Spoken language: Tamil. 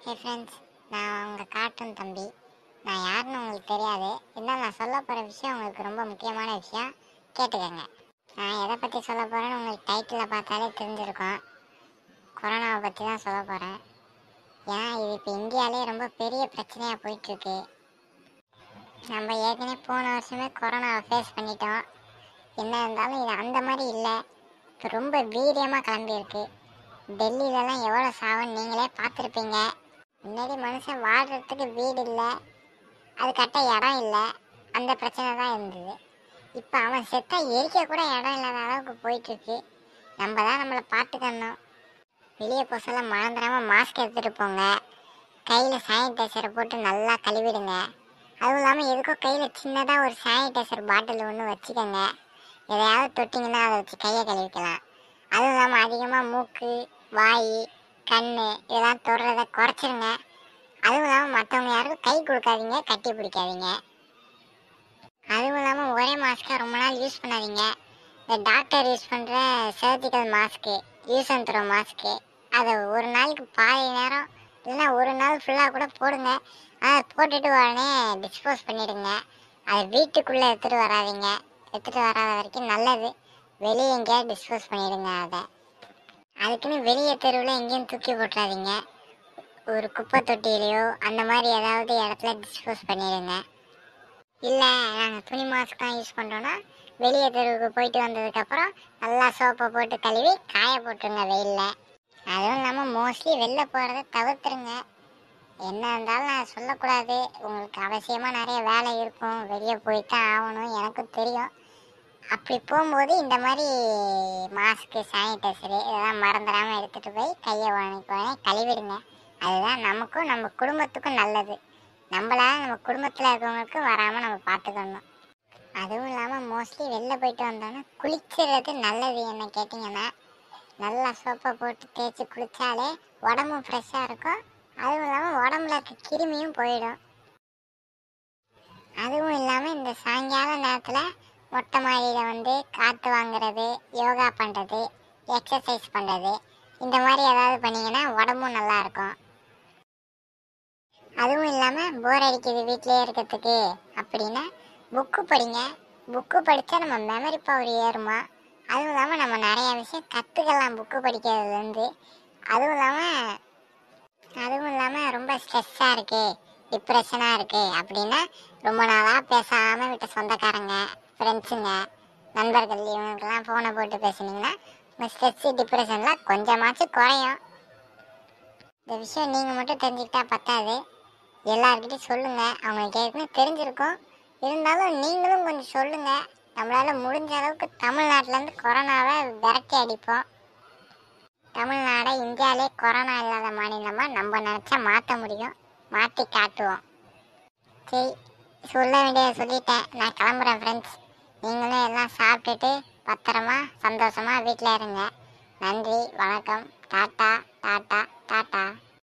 ஹே ஃப்ரெண்ட்ஸ் நான் உங்கள் கார்ட்டூன் தம்பி நான் யாருன்னு உங்களுக்கு தெரியாது இருந்தாலும் நான் சொல்ல போகிற விஷயம் உங்களுக்கு ரொம்ப முக்கியமான விஷயம் கேட்டுக்கோங்க நான் எதை பற்றி சொல்ல போகிறேன்னு உங்களுக்கு டைட்டில் பார்த்தாலே தெரிஞ்சிருக்கும் கொரோனாவை பற்றி தான் சொல்ல போகிறேன் ஏன்னா இது இப்போ இந்தியாவிலே ரொம்ப பெரிய பிரச்சனையாக போயிட்டுருக்கு நம்ம ஏற்கனவே போன வருஷமே கொரோனாவை ஃபேஸ் பண்ணிட்டோம் என்ன இருந்தாலும் இது அந்த மாதிரி இல்லை இப்போ ரொம்ப வீரியமாக கிளம்பியிருக்கு டெல்லியிலலாம் எவ்வளோ சாவுன்னு நீங்களே பார்த்துருப்பீங்க முன்னாடி மனுஷன் வாழ்கிறதுக்கு வீடு இல்லை அது கட்ட இடம் இல்லை அந்த பிரச்சனை தான் இருந்தது இப்போ அவன் செத்தா எரிக்க கூட இடம் இல்லாத அளவுக்கு போயிட்டுருக்கு நம்ம தான் நம்மளை பார்த்துக்கணும் வெளியே போக சொல்ல மறந்துடாமல் மாஸ்க் எடுத்துகிட்டு போங்க கையில் சானிடைசரை போட்டு நல்லா கழுவிடுங்க அதுவும் இல்லாமல் எதுக்கும் கையில் சின்னதாக ஒரு சானிடைசர் பாட்டில் ஒன்று வச்சுக்கோங்க எதையாவது தொட்டிங்கன்னா அதை வச்சு கையை கழுவிக்கலாம் அதுவும் இல்லாமல் அதிகமாக மூக்கு வாய் கண் இதெல்லாம் தொடுறத குறைச்சிருங்க அதுவும் இல்லாமல் மற்றவங்க யாருக்கும் கை கொடுக்காதீங்க கட்டி பிடிக்காதீங்க அதுவும் இல்லாமல் ஒரே மாஸ்க்கை ரொம்ப நாள் யூஸ் பண்ணாதீங்க இந்த டாக்டர் யூஸ் பண்ணுற surgical mask use and throw mask அதை ஒரு நாளைக்கு பாதி நேரம் இல்லைன்னா ஒரு நாள் ஃபுல்லாக கூட போடுங்க அதை போட்டுட்டு உடனே டிஸ்போஸ் பண்ணிடுங்க அதை வீட்டுக்குள்ளே எடுத்துகிட்டு வராதீங்க எடுத்துகிட்டு வராத வரைக்கும் நல்லது வெளியே எங்கேயாவது டிஸ்போஸ் பண்ணிடுங்க அதை அதுக்குன்னு வெளியே தெருவில் எங்கேயும் தூக்கி போட்டுறாதீங்க ஒரு குப்பை தொட்டியிலையோ அந்த மாதிரி ஏதாவது இடத்துல டிஸ்போஸ் பண்ணிடுங்க இல்லை நாங்கள் துணி மாஸ்க் தான் யூஸ் பண்ணுறோன்னா வெளியே தெருவுக்கு போயிட்டு வந்ததுக்கப்புறம் நல்லா சோப்பை போட்டு கழுவி காய போட்டுருங்க வெயிலில் அதுவும் இல்லாமல் மோஸ்ட்லி வெளில போகிறத தவிர்த்துருங்க என்ன இருந்தாலும் நான் சொல்லக்கூடாது உங்களுக்கு அவசியமாக நிறைய வேலை இருக்கும் வெளியே போய் தான் ஆகணும் எனக்கும் தெரியும் அப்படி போகும்போது இந்த மாதிரி மாஸ்க்கு சானிடைசரு இதெல்லாம் மறந்துடாமல் எடுத்துகிட்டு போய் கையை உடனே உடனே கழுவிடுங்க அதுதான் நமக்கும் நம்ம குடும்பத்துக்கும் நல்லது நம்மளால நம்ம குடும்பத்தில் இருக்கவங்களுக்கு வராமல் நம்ம பார்த்துக்கணும் அதுவும் இல்லாமல் மோஸ்ட்லி வெளில போயிட்டு வந்தோன்னா குளிக்கிறது நல்லது என்ன கேட்டிங்கன்னா நல்லா சோப்பை போட்டு தேய்ச்சி குளித்தாலே உடம்பும் ஃப்ரெஷ்ஷாக இருக்கும் அதுவும் இல்லாமல் உடம்புல இருக்க கிருமியும் போயிடும் அதுவும் இல்லாமல் இந்த சாயங்கால நேரத்தில் மொட்டை மாடியில் வந்து காற்று வாங்குறது யோகா பண்ணுறது எக்ஸசைஸ் பண்ணுறது இந்த மாதிரி ஏதாவது பண்ணிங்கன்னா உடம்பும் நல்லா இருக்கும் அதுவும் இல்லாமல் போர் அடிக்குது வீட்டிலே இருக்கிறதுக்கு அப்படின்னா புக்கு படிங்க புக்கு படித்தா நம்ம மெமரி பவர் ஏறுமா அதுவும் இல்லாமல் நம்ம நிறைய விஷயம் கற்றுக்கலாம் புக்கு படிக்கிறதுலேருந்து அதுவும் இல்லாமல் அதுவும் இல்லாமல் ரொம்ப ஸ்ட்ரெஸ்ஸாக இருக்குது டிப்ரெஷனாக இருக்குது அப்படின்னா ரொம்ப நாளாக பேசாமல் விட்ட சொந்தக்காரங்க ஃப்ரெண்ட்ஸுங்க நண்பர்கள் இவங்களுக்கெல்லாம் ஃபோனை போட்டு பேசுனீங்கன்னா உங்கள் ஸ்ட்ரெஸ்ஸு டிப்ரெஷன்லாம் கொஞ்சமாச்சும் குறையும் இந்த விஷயம் நீங்கள் மட்டும் தெரிஞ்சுக்கிட்டா பத்தாது எல்லார்கிட்டையும் சொல்லுங்கள் அவங்களுக்கு ஏற்கனவே தெரிஞ்சிருக்கும் இருந்தாலும் நீங்களும் கொஞ்சம் சொல்லுங்கள் நம்மளால் முடிஞ்ச அளவுக்கு தமிழ்நாட்டிலேருந்து கொரோனாவை விரட்டி அடிப்போம் தமிழ்நாடை இந்தியாவிலே கொரோனா இல்லாத மாநிலமாக நம்ம நினச்சா மாற்ற முடியும் மாற்றி காட்டுவோம் சரி சொல்ல வேண்டியதை சொல்லிட்டேன் நான் கிளம்புறேன் ஃப்ரெண்ட்ஸ் நீங்களும் எல்லாம் சாப்பிட்டுட்டு பத்திரமா சந்தோஷமாக வீட்டில் இருங்க நன்றி வணக்கம் டாட்டா டாட்டா டாட்டா